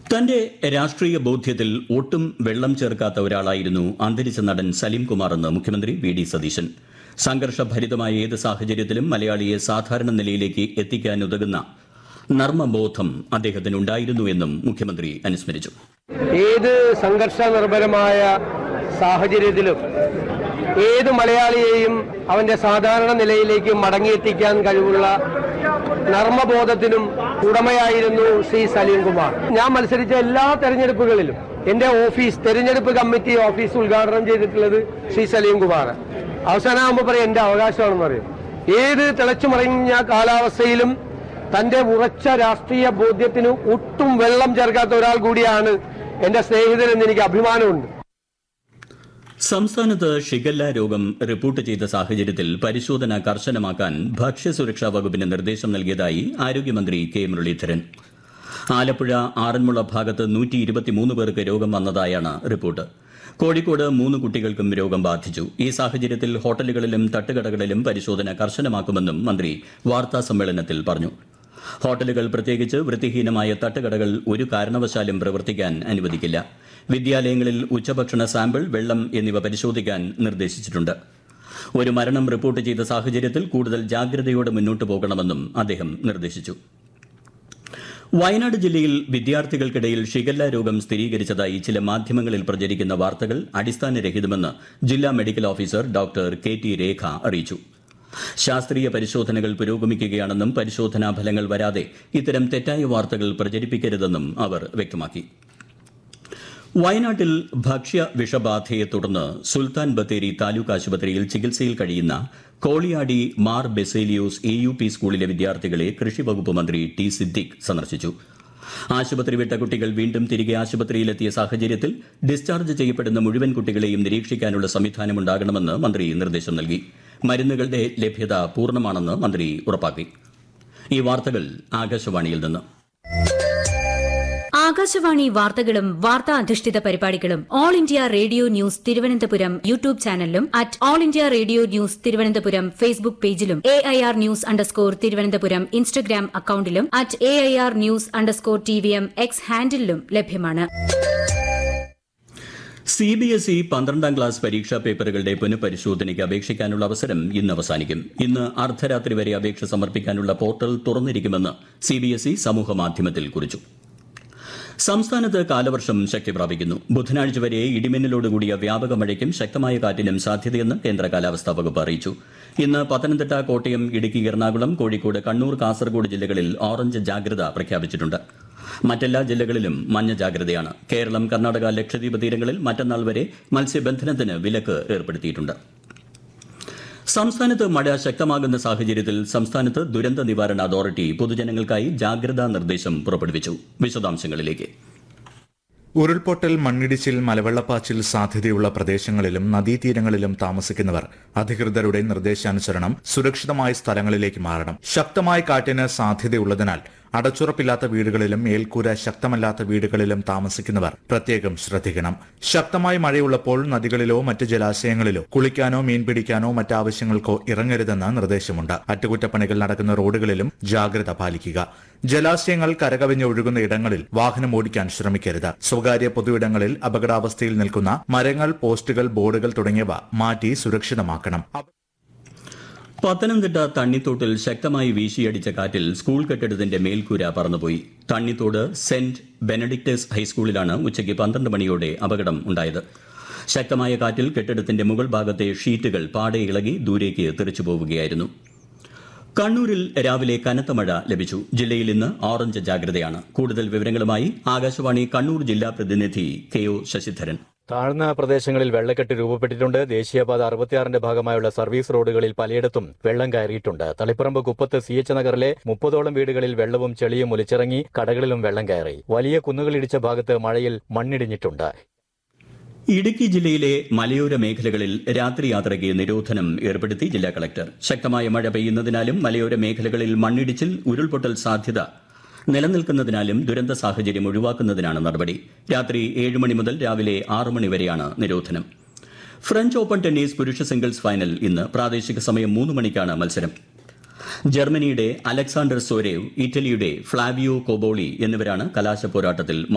തന്റെ രാഷ്ട്രീയ ബോധ്യത്തിൽ ഒട്ടും വെള്ളം ചേർക്കാത്ത ഒരാളായിരുന്നു അന്തരിച്ച നടൻ സലീം കുമാർ എന്ന് മുഖ്യമന്ത്രി വി ഡി സതീശൻ സംഘർഷഭരിതമായ ഏത് സാഹചര്യത്തിലും മലയാളിയെ സാധാരണ നിലയിലേക്ക് എത്തിക്കാനുതകുന്ന നർമ്മബോധം അദ്ദേഹത്തിനുണ്ടായിരുന്നു എന്നും മുഖ്യമന്ത്രി അനുസ്മരിച്ചു ഏത് സംഘർഷ നിർഭരമായ സാഹചര്യത്തിലും ഏത് മലയാളിയെയും അവന്റെ സാധാരണ നിലയിലേക്ക് മടങ്ങിയെത്തിക്കാൻ കഴിവുള്ള നർമ്മബോധത്തിനും ഉടമയായിരുന്നു ശ്രീ സലീം കുമാർ ഞാൻ മത്സരിച്ച എല്ലാ തെരഞ്ഞെടുപ്പുകളിലും എന്റെ ഓഫീസ് തെരഞ്ഞെടുപ്പ് കമ്മിറ്റി ഓഫീസ് ഉദ്ഘാടനം ചെയ്തിട്ടുള്ളത് ശ്രീ സലീം കുമാർ അവസാനമാകുമ്പോൾ പറയും എന്റെ അവകാശമാണെന്ന് പറയും ഏത് തിളച്ചുമറിഞ്ഞ കാലാവസ്ഥയിലും തന്റെ ഉറച്ച രാഷ്ട്രീയ ബോധ്യത്തിന് ഒട്ടും വെള്ളം ചേർക്കാത്ത ഒരാൾ കൂടിയാണ് എന്റെ സ്നേഹിതരെന്ന് എനിക്ക് അഭിമാനമുണ്ട് സംസ്ഥാനത്ത് ഷിഗല്ല രോഗം റിപ്പോർട്ട് ചെയ്ത സാഹചര്യത്തിൽ പരിശോധന കർശനമാക്കാൻ ഭക്ഷ്യസുരക്ഷാ വകുപ്പിന് നിർദ്ദേശം നൽകിയതായി ആരോഗ്യമന്ത്രി കെ മുരളീധരൻ ആലപ്പുഴ ആറന്മുള ഭാഗത്ത് നൂറ്റി ഇരുപത്തിമൂന്ന് പേർക്ക് രോഗം വന്നതായാണ് റിപ്പോർട്ട് കോഴിക്കോട് മൂന്ന് കുട്ടികൾക്കും രോഗം ബാധിച്ചു ഈ സാഹചര്യത്തിൽ ഹോട്ടലുകളിലും തട്ടുകടകളിലും പരിശോധന കർശനമാക്കുമെന്നും മന്ത്രി വാർത്താ സമ്മേളനത്തിൽ പറഞ്ഞു ഹോട്ടലുകൾ പ്രത്യേകിച്ച് വൃത്തിഹീനമായ തട്ടുകടകൾ ഒരു കാരണവശാലും പ്രവർത്തിക്കാൻ അനുവദിക്കില്ല വിദ്യാലയങ്ങളിൽ ഉച്ചഭക്ഷണ സാമ്പിൾ വെള്ളം എന്നിവ പരിശോധിക്കാൻ നിർദ്ദേശിച്ചിട്ടുണ്ട് ഒരു മരണം റിപ്പോർട്ട് ചെയ്ത സാഹചര്യത്തിൽ കൂടുതൽ ജാഗ്രതയോടെ മുന്നോട്ട് പോകണമെന്നും അദ്ദേഹം നിർദ്ദേശിച്ചു വയനാട് ജില്ലയിൽ വിദ്യാർത്ഥികൾക്കിടയിൽ ഷിഗല്ല രോഗം സ്ഥിരീകരിച്ചതായി ചില മാധ്യമങ്ങളിൽ പ്രചരിക്കുന്ന വാർത്തകൾ അടിസ്ഥാനരഹിതമെന്ന് ജില്ലാ medical officer doctor K T Rekha അറിയിച്ചു ശാസ്ത്രീയ പരിശോധനകൾ പുരോഗമിക്കുകയാണെന്നും പരിശോധനാ ഫലങ്ങൾ വരാതെ ഇത്തരം തെറ്റായ വാർത്തകൾ പ്രചരിപ്പിക്കരുതെന്നും അവർ വ്യക്തമാക്കി വയനാട്ടിൽ ഭക്ഷ്യ വിഷബാധയെ തുടർന്ന് സുൽത്താൻ ബത്തേരി താലൂക്ക് ആശുപത്രിയിൽ ചികിത്സയിൽ കഴിയുന്ന Koliyadi Mar Baselios A U P സ്കൂളിലെ വിദ്യാർത്ഥികളെ കൃഷി വകുപ്പ് മന്ത്രി ടി സിദ്ദിഖ് സന്ദർശിച്ചു ആശുപത്രി വിട്ട കുട്ടികൾ വീണ്ടും തിരികെ ആശുപത്രിയിലെത്തിയ സാഹചര്യത്തിൽ ഡിസ്ചാർജ് ചെയ്യപ്പെടുന്ന മുഴുവൻ കുട്ടികളെയും നിരീക്ഷിക്കാനുള്ള സംവിധാനമുണ്ടാകണമെന്ന് മന്ത്രി നിർദ്ദേശം നൽകി മരുന്നുകളുടെ ലഭ്യത പൂർണ്ണമാണെന്ന് മന്ത്രി ഉറപ്പാക്കി ഈ വാർത്തകൾ ആകാശവാണിയിൽ നിന്ന് ആകാശവാണി വാർത്തകളും വാർത്താ അധിഷ്ഠിത പരിപാടികളും All India Radio news Thiruvananthapuram YouTube ചാനലിലും at All India Radio news Thiruvananthapuram Facebook പേജിലും A I R news underscore Thiruvananthapuram Instagram അക്കൌണ്ടിലും at A I R news underscore T V M X ഹാൻഡിലും ലഭ്യമാണ് സി ബി എസ് ഇ പന്ത്രണ്ടാം class പരീക്ഷാ പേപ്പറുകളുടെ പുനഃപരിശോധനയ്ക്ക് അപേക്ഷിക്കാനുള്ള അവസരം ഇന്ന് അവസാനിക്കും ഇന്ന് അർദ്ധരാത്രി വരെ അപേക്ഷ സമർപ്പിക്കാനുള്ള പോർട്ടൽ തുറന്നിരിക്കുമെന്ന് സി ബി എസ് ഇ സമൂഹമാധ്യമത്തിൽ കുറിച്ചു സംസ്ഥാനത്ത് കാലവർഷം ശക്തി പ്രാപിക്കുന്നു ബുധനാഴ്ച വരെ ഇടിമിന്നലോടുകൂടിയ വ്യാപക മഴയ്ക്കും ശക്തമായ കാറ്റിനും സാധ്യതയെന്ന് കേന്ദ്ര കാലാവസ്ഥാ വകുപ്പ് അറിയിച്ചു ഇന്ന് പത്തനംതിട്ട കോട്ടയം ഇടുക്കി എറണാകുളം കോഴിക്കോട് കണ്ണൂർ കാസർഗോഡ് ജില്ലകളിൽ ഓറഞ്ച് ജാഗ്രത പ്രഖ്യാപിച്ചിട്ടുണ്ട് മറ്റെല്ലാ ജില്ലകളിലും മഞ്ഞ ജാഗ്രതയാണ് കേരളം കർണാടക ലക്ഷദ്വീപ് തീരങ്ങളിൽ മറ്റന്നാൾ വരെ മത്സ്യബന്ധനത്തിന് വിലക്ക് ഏർപ്പെടുത്തിയിട്ടുണ്ട് സംസ്ഥാനത്ത് മഴ ശക്തമാകുന്ന സാഹചര്യത്തിൽ സംസ്ഥാനത്ത് ദുരന്ത നിവാരണ അതോറിറ്റി പൊതുജനങ്ങൾക്കായി ജാഗ്രതാ നിർദ്ദേശം പുറപ്പെടുവിച്ചു വിശദാംശങ്ങളിലേക്ക് ഉരുൾപൊട്ടൽ മണ്ണിടിച്ചിൽ മലവെള്ളപ്പാച്ചിൽ സാധ്യതയുള്ള പ്രദേശങ്ങളിലും നദീതീരങ്ങളിലും താമസിക്കുന്നവർ അധികൃതരുടെ നിർദ്ദേശാനുസരണം സുരക്ഷിതമായ സ്ഥലങ്ങളിലേക്ക് മാറണം ശക്തമായ കാറ്റിന് സാധ്യതയുള്ളതിനാൽ അടച്ചുറപ്പില്ലാത്ത വീടുകളിലും മേൽക്കൂര ശക്തമല്ലാത്ത വീടുകളിലും താമസിക്കുന്നവർ പ്രത്യേകം ശ്രദ്ധിക്കണം ശക്തമായ മഴയുള്ളപ്പോൾ നദികളിലോ മറ്റ് ജലാശയങ്ങളിലോ കുളിക്കാനോ മീൻ പിടിക്കാനോ മറ്റാവശ്യങ്ങൾക്കോ ഇറങ്ങരുതെന്ന് നിർദ്ദേശമുണ്ട് അറ്റകുറ്റപ്പണികൾ നടക്കുന്ന റോഡുകളിലും ജാഗ്രത പാലിക്കുക ജലാശയങ്ങൾ കരകവിഞ്ഞൊഴുകുന്ന ഇടങ്ങളിൽ വാഹനം ഓടിക്കാൻ ശ്രമിക്കരുത് സ്വകാര്യ പൊതുയിടങ്ങളിൽ അപകടാവസ്ഥയിൽ നിൽക്കുന്ന മരങ്ങൾ പോസ്റ്റുകൾ ബോർഡുകൾ തുടങ്ങിയവ മാറ്റി സുരക്ഷിതമാക്കണം പത്തനംതിട്ട തണ്ണിത്തോട്ടിൽ ശക്തമായി വീശിയടിച്ച കാറ്റിൽ സ്കൂൾ കെട്ടിടത്തിന്റെ മേൽക്കൂര പറന്നുപോയി തണ്ണിത്തോട് സെന്റ് ബെനഡിക്ടസ് ഹൈസ്കൂളിലാണ് ഉച്ചയ്ക്ക് പന്ത്രണ്ട് മണിയോടെ അപകടം ഉണ്ടായത് ശക്തമായ കാറ്റിൽ കെട്ടിടത്തിന്റെ മുകൾ ഭാഗത്തെ ഷീറ്റുകൾ പാടെ ഇളകി ദൂരേക്ക് തെറിച്ചു പോവുകയായിരുന്നു കണ്ണൂരിൽ രാവിലെ കനത്ത മഴ ലഭിച്ചു ജില്ലയിൽ ഇന്ന് ഓറഞ്ച് ജാഗ്രതയാണ് കൂടുതൽ വിവരങ്ങളുമായി ആകാശവാണി കണ്ണൂർ ജില്ലാ പ്രതിനിധി കെ ഒ ശശിധരൻ താഴ്ന്ന പ്രദേശങ്ങളിൽ വെള്ളക്കെട്ട് രൂപപ്പെട്ടിട്ടുണ്ട് ദേശീയപാത അറുപത്തിയാറിന്റെ ഭാഗമായുള്ള സർവീസ് റോഡുകളിൽ പലയിടത്തും വെള്ളം കയറിയിട്ടുണ്ട് തളിപ്പറമ്പ് കുപ്പത്ത് സി എച്ച് നഗറിലെ മുപ്പതോളം വീടുകളിൽ വെള്ളവും ചെളിയും ഒലിച്ചിറങ്ങി കടകളിലും വെള്ളം കയറി വലിയ കുന്നുകളിടിച്ച ഭാഗത്ത് മഴയിൽ മണ്ണിടിഞ്ഞിട്ടുണ്ട് ഇടുക്കി ജില്ലയിലെ മലയോര മേഖലകളിൽ രാത്രി യാത്രയ്ക്ക് നിരോധനം ഏർപ്പെടുത്തി ജില്ലാ കളക്ടർ ശക്തമായ മഴ പെയ്യുന്നതിനാലും മലയോര മേഖലകളിൽ മണ്ണിടിച്ചിൽ ഉരുൾപൊട്ടൽ സാധ്യത നിലനിൽക്കുന്നതിനാലും ദുരന്ത സാഹചര്യം ഒഴിവാക്കുന്നതിനാണ് നടപടി രാത്രി ഏഴ് മണി മുതൽ രാവിലെ ആറ് മണി വരെയാണ് നിരോധനം ഫ്രഞ്ച് ഓപ്പൺ ടെന്നീസ് പുരുഷ സിംഗിൾസ് ഫൈനൽ ഇന്ന് പ്രാദേശിക സമയം മൂന്ന് മണിക്കാണ് മത്സരം ജർമ്മനിയുടെ അലക്സാണ്ടർ സോരേവ് ഇറ്റലിയുടെ ഫ്ലാവിയോ കോബോളി എന്നിവരാണ് കലാശ പോരാട്ടത്തിൽ